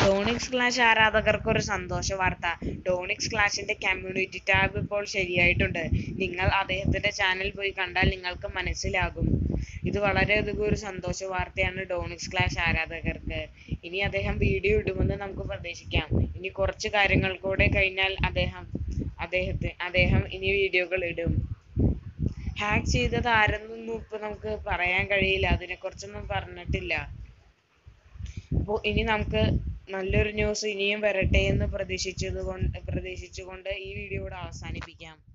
ഡോണിക്സ് clash ആരാധകർക്ക് ഒരു സന്തോഷ വാർത്ത ഡോണിക്സ് ക്ലാഷിന്റെ കമ്മ്യൂണിറ്റി ടാബ് ഇപ്പോൾ ശരിയായിട്ടുണ്ട് നിങ്ങൾ അദ്ദേഹത്തിന്റെ ചാനൽ പോയി കണ്ടാൽ നിങ്ങൾക്ക് മനസ്സിലാകും ഇത് വളരെയധികം ഒരു സന്തോഷ വാർത്തയാണ് ഡോണിക്സ് ക്ലാഷ് ആരാധകർക്ക് ഇനി അദ്ദേഹം വീഡിയോ ഇടുമെന്ന് നമുക്ക് പ്രതീക്ഷിക്കാം ഇനി കുറച്ച് കാര്യങ്ങൾ കൂടെ കഴിഞ്ഞാൽ അദ്ദേഹം അദ്ദേഹത്തെ അദ്ദേഹം ഇനി വീഡിയോകൾ ഇടും ഹാക്ക് ചെയ്തത് ആരെന്നൊന്നും ഇപ്പൊ നമുക്ക് പറയാൻ കഴിയില്ല അതിനെക്കുറിച്ചൊന്നും പറഞ്ഞിട്ടില്ല അപ്പോൾ ഇനി നമുക്ക് നല്ലൊരു ന്യൂസ് ഇനിയും വരട്ടെ എന്ന് പ്രതീക്ഷിച്ചത് കൊണ്ട് പ്രതീക്ഷിച്ചുകൊണ്ട് ഈ വീഡിയോ ഇവിടെ അവസാനിപ്പിക്കാം